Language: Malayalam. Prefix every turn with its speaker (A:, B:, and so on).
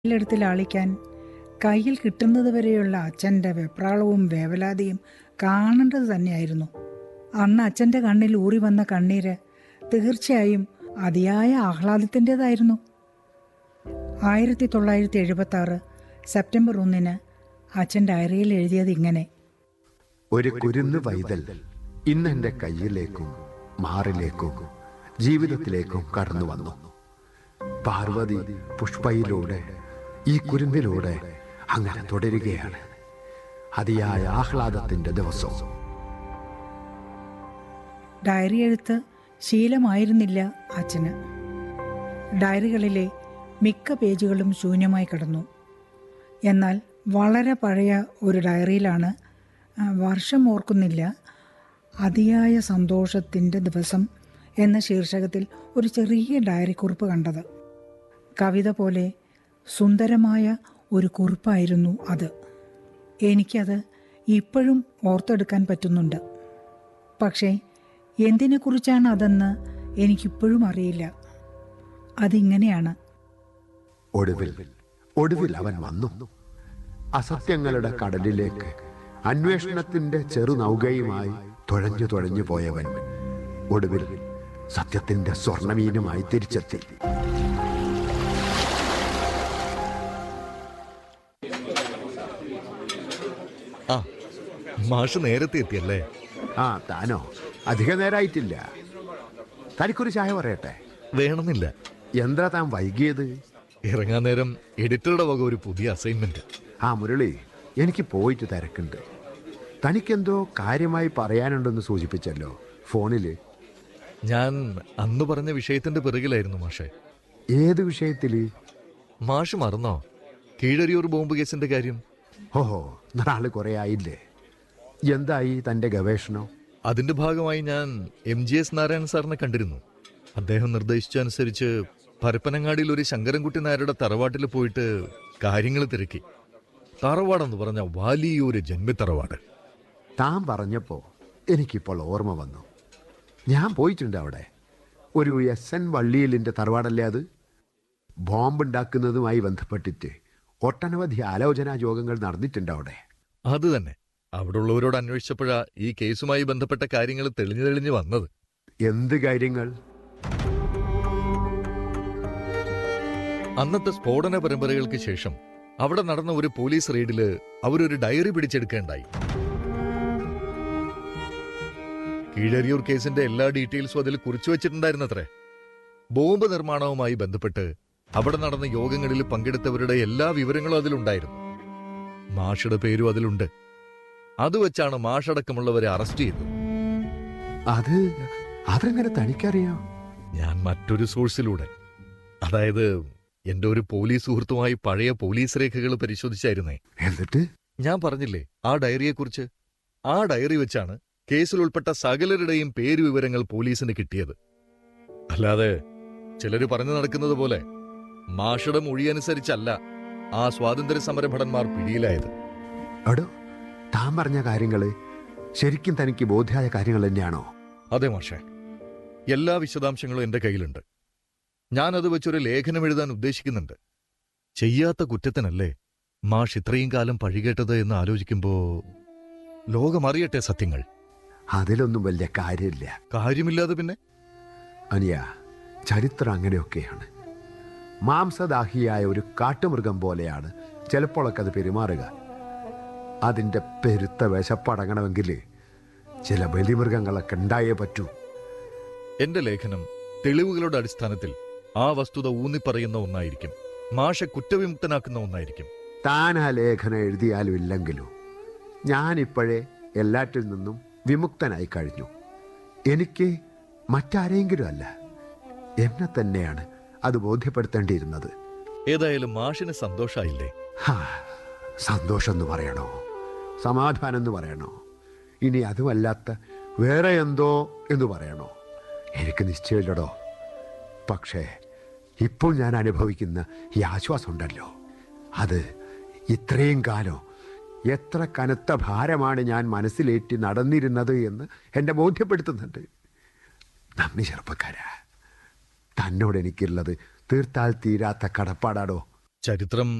A: ിലെടുത്ത് ലാളിക്കാൻ കയ്യിൽ കിട്ടുന്നത് വരെയുള്ള അച്ഛൻ്റെ വെപ്രാളവും വേവലാതിയും കാണേണ്ടത് തന്നെയായിരുന്നു അന്ന് അച്ഛൻ്റെ കണ്ണിൽ ഊറി വന്ന കണ്ണീര് തീർച്ചയായും അതിയായ ആഹ്ലാദത്തിൻ്റെതായിരുന്നു ആയിരത്തി തൊള്ളായിരത്തി എഴുപത്തി ആറ് സെപ്റ്റംബർ ഒന്നിന് അച്ഛൻ ഡയറിയിൽ എഴുതിയത് ഇങ്ങനെ
B: ഒരു കുരുന്ന് പൈതൽ ഇന്ന് എൻ്റെ കയ്യിലേക്കും മാറിലേക്കും ജീവിതത്തിലേക്കും കടന്നു വന്നു പാർവതി പുഷ്പയിലൂടെ ഈ കുരുന്നിലൂടെ അങ്ങനെ തുടരുകയാണ് അതിയായ ആഹ്ലാദത്തിന്റെ ദിവസവും
A: ഡയറി എഴുത്ത് ശീലമായിരുന്നില്ല അച്ഛന് ഡയറികളിലെ മിക്ക പേജുകളും ശൂന്യമായി കിടന്നു എന്നാൽ വളരെ പഴയ ഒരു ഡയറിയിലാണ് ആ, വർഷം ഓർക്കുന്നില്ല അതിയായ സന്തോഷത്തിൻ്റെ ദിവസം എന്ന ശീർഷകത്തിൽ ഒരു ചെറിയ ഡയറി കുറിപ്പ് കണ്ടത് കവിത പോലെ സുന്ദരമായ ഒരു കുറിപ്പായിരുന്നു അത് എനിക്കത് ഇപ്പോഴും ഓർത്തെടുക്കാൻ പറ്റുന്നുണ്ട് പക്ഷേ എന്തിനെക്കുറിച്ചാണ് അതെന്ന് എനിക്കിപ്പോഴും അറിയില്ല അതിങ്ങനെയാണ്
B: ഒടുവിൽ ഒടുവിൽ അവൻ വന്നു അസത്യങ്ങളുടെ കടലിലേക്ക് അന്വേഷണത്തിന്റെ ചെറുനൗകയുമായി തുഴഞ്ഞു തുഴഞ്ഞു പോയവൻ ഒടുവിൽ സത്യത്തിന്റെ സ്വർണമീനുമായി തിരിച്ചെത്തി
C: ആ മാഷ് നേരത്തെ എത്തിയല്ലേ
B: ആ താനോ അധിക നേരായിട്ടില്ല തനിക്കൊരു ചായ പറയട്ടെ
C: വേണമെന്നില്ല
B: എന്താ താൻ വൈകിയത്
C: ഇറങ്ങാൻ നേരം എഡിറ്ററുടെ വക ഒരു പുതിയ അസൈൻമെന്റ്
B: ആ മുരളി എനിക്ക് പോയിട്ട് തിരക്കുണ്ട് തനിക്കെന്തോ കാര്യമായി പറയാനുണ്ടെന്ന് സൂചിപ്പിച്ചല്ലോ ഫോണില്
C: ഞാൻ അന്ന് പറഞ്ഞ വിഷയത്തിന്റെ പിറകിലായിരുന്നു മാഷെ
B: ഏത് വിഷയത്തില്
C: മാഷ് മറന്നോ കീഴരിയൂർ ബോംബ് കേസിന്റെ കാര്യം
B: ഓഹോ നാള് കുറെ ആയില്ലേ എന്തായി തന്റെ ഗവേഷണം
C: അതിന്റെ ഭാഗമായി ഞാൻ എം ജി എസ് നാരായണൻ സാറിനെ കണ്ടിരുന്നു അദ്ദേഹം നിർദ്ദേശിച്ചനുസരിച്ച് പരപ്പനങ്ങാടിയിൽ ഒരു ശങ്കരൻകുട്ടി നായരുടെ തറവാട്ടിൽ പോയിട്ട് കാര്യങ്ങൾ തിരക്കി തറവാടെന്ന് പറഞ്ഞ വലിയൊരു ജന്മിത്തറവാട്
B: താൻ പറഞ്ഞപ്പോ എനിക്കിപ്പോൾ ഓർമ്മ വന്നു ഞാൻ പോയിട്ടുണ്ട് അവിടെ ഒരു എസ് എൻ വള്ളിയിലിന്റെ തറവാടല്ലേ അത് ബോംബുണ്ടാക്കുന്നതുമായി ബന്ധപ്പെട്ടിട്ട് ഒട്ടനവധി ആലോചനാ യോഗങ്ങൾ നടന്നിട്ടുണ്ട് അവിടെ
C: അത് തന്നെ അവിടെ ഉള്ളവരോട് അന്വേഷിച്ചപ്പോഴാ ഈ കേസുമായി ബന്ധപ്പെട്ട കാര്യങ്ങൾ തെളിഞ്ഞു തെളിഞ്ഞു വന്നത്
B: എന്ത് കാര്യങ്ങൾ
C: അന്നത്തെ സ്ഫോടന പരമ്പരകൾക്ക് ശേഷം അവിടെ നടന്ന ഒരു പോലീസ് റെയ്ഡില് അവരൊരു ഡയറി പിടിച്ചെടുക്കേണ്ടായി കീഴരിയൂർ കേസിന്റെ എല്ലാ ഡീറ്റെയിൽസും അതിൽ കുറിച്ചു വെച്ചിട്ടുണ്ടായിരുന്നത്രേ ബോംബ് നിർമ്മാണവുമായി ബന്ധപ്പെട്ട് അവിടെ നടന്ന യോഗങ്ങളിൽ പങ്കെടുത്തവരുടെ എല്ലാ വിവരങ്ങളും അതിലുണ്ടായിരുന്നു മാഷയുടെ പേരും അതിലുണ്ട് അത് വെച്ചാണ് മാഷടക്കമുള്ളവരെ അറസ്റ്റ് ചെയ്തത്
B: അത് അതെങ്ങനെ തനിക്കറിയാം
C: ഞാൻ മറ്റൊരു സോഴ്സിലൂടെ അതായത് എന്റെ ഒരു പോലീസ് സുഹൃത്തുമായി പഴയ പോലീസ് രേഖകൾ പരിശോധിച്ചായിരുന്നേ
B: എന്നിട്ട്
C: ഞാൻ പറഞ്ഞില്ലേ ആ ഡയറിയെക്കുറിച്ച് ആ ഡയറി വെച്ചാണ് കേസിൽ ഉൾപ്പെട്ട സകലരുടെയും പേര് വിവരങ്ങൾ പോലീസിന് കിട്ടിയത് അല്ലാതെ ചിലര് പറഞ്ഞു നടക്കുന്നത് പോലെ മാഷയുടെ മൊഴിയനുസരിച്ചല്ല ആ സ്വാതന്ത്ര്യ സമര ഭടന്മാർ പിടിയിലായത്
B: എടോ താൻ പറഞ്ഞ കാര്യങ്ങള് ശരിക്കും തനിക്ക് ബോധ്യായ കാര്യങ്ങൾ തന്നെയാണോ
C: അതെ മാഷേ എല്ലാ വിശദാംശങ്ങളും എന്റെ കയ്യിലുണ്ട് ഞാനത് വെച്ചൊരു ലേഖനം എഴുതാൻ ഉദ്ദേശിക്കുന്നുണ്ട് ചെയ്യാത്ത കുറ്റത്തിനല്ലേ മാഷ് ഇത്രയും കാലം പഴികേട്ടത് എന്ന് ആലോചിക്കുമ്പോ ലോകമറിയട്ടെ സത്യങ്ങൾ
B: അതിലൊന്നും വലിയ കാര്യമില്ല
C: കാര്യമില്ലാതെ പിന്നെ
B: അനിയ ചരിത്രം അങ്ങനെയൊക്കെയാണ് മാംസദാഹിയായ ഒരു കാട്ടുമൃഗം പോലെയാണ് ചിലപ്പോഴൊക്കെ അത് പെരുമാറുക അതിൻ്റെ പെരുത്ത വിശപ്പടങ്ങണമെങ്കിൽ ചില ബലിമൃഗങ്ങളൊക്കെ ഉണ്ടായേ പറ്റൂ
C: എന്റെ ലേഖനം തെളിവുകളുടെ അടിസ്ഥാനത്തിൽ ആ വസ്തുത ഊന്നിപ്പറയുന്ന ഒന്നായിരിക്കും മാഷെ കുറ്റവിമുക്തനാക്കുന്ന ഒന്നായിരിക്കും
B: താൻ ആ ലേഖനം എഴുതിയാലും ഇല്ലെങ്കിലും ഞാനിപ്പോഴേ എല്ലാറ്റിൽ നിന്നും വിമുക്തനായി കഴിഞ്ഞു എനിക്ക് മറ്റാരെങ്കിലും അല്ല എന്നെ തന്നെയാണ് അത് ബോധ്യപ്പെടുത്തേണ്ടിയിരുന്നത്
C: ഏതായാലും മാഷിന് സന്തോഷായില്ലേ
B: ഹാ, സന്തോഷം എന്ന് പറയണോ സമാധാനം എന്ന് പറയണോ ഇനി അതുമല്ലാത്ത വേറെ എന്തോ എന്ന് പറയണോ എനിക്ക് നിശ്ചയമില്ലടോ പക്ഷേ ഇപ്പോൾ ഞാൻ അനുഭവിക്കുന്ന ഈ ആശ്വാസമുണ്ടല്ലോ അത് ഇത്രയും കാലം എത്ര കനത്ത ഭാരമാണ് ഞാൻ മനസ്സിലേറ്റി നടന്നിരുന്നത് എന്ന് എന്നെ ബോധ്യപ്പെടുത്തുന്നുണ്ട് നന്ദി ചെറുപ്പക്കാരാ തന്നോട് എനിക്കുള്ളത് തീർത്താൽ തീരാത്ത കടപ്പാടാടോ
C: ചരിത്രം